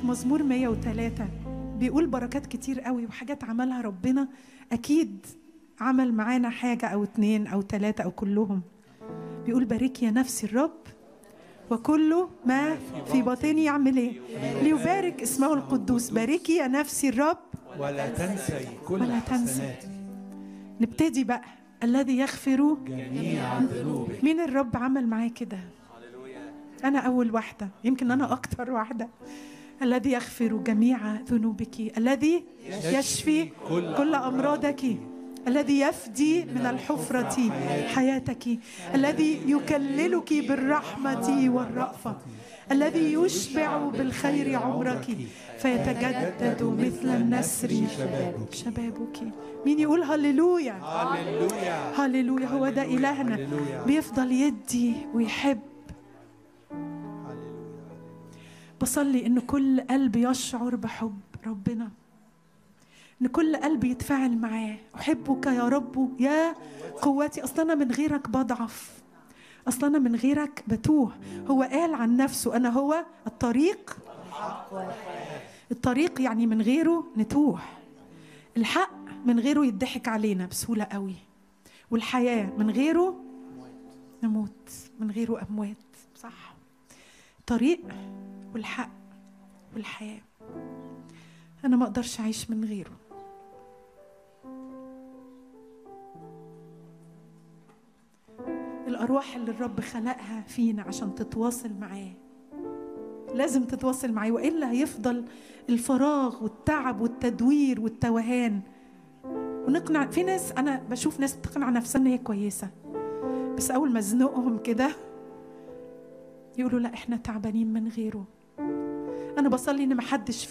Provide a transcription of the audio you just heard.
مزمور 103 بيقول بركات كتير قوي وحاجات عملها ربنا اكيد عمل معانا حاجه او اتنين او تلاته او كلهم بيقول بارك يا نفسي الرب وكل ما في باطني يعمل ايه ليبارك اسمه القدوس باركي يا نفسي الرب ولا تنسي كل ولا تنسي. حسناتك نبتدي بقى الذي يغفر جميع ذنوبك مين الرب عمل معاه كده أنا أول واحدة يمكن أنا أكتر واحدة الذي يغفر جميع ذنوبك الذي يشفي كل كل أمراضك الذي يفدي من الحفرة حياتك الذي يكللك بالرحمة والرأفة الذي يشبع بالخير عمرك فيتجدد مثل النسر شبابك. شبابك مين يقول هللويا هللويا هللويا هو ده إلهنا هللويا. بيفضل يدي ويحب بصلي إن كل قلب يشعر بحب ربنا إن كل قلب يتفاعل معاه أحبك يا رب يا قوتي أصلا أنا من غيرك بضعف أصلا أنا من غيرك بتوه هو قال عن نفسه أنا هو الطريق الطريق يعني من غيره نتوه الحق من غيره يضحك علينا بسهولة قوي والحياة من غيره نموت من غيره أموات صح طريق والحق والحياة أنا ما أقدرش أعيش من غيره الأرواح اللي الرب خلقها فينا عشان تتواصل معاه لازم تتواصل معاه وإلا هيفضل الفراغ والتعب والتدوير والتوهان ونقنع في ناس أنا بشوف ناس بتقنع نفسها إن هي كويسة بس أول ما أزنقهم كده يقولوا لا إحنا تعبانين من غيره أنا بصلي إن محدش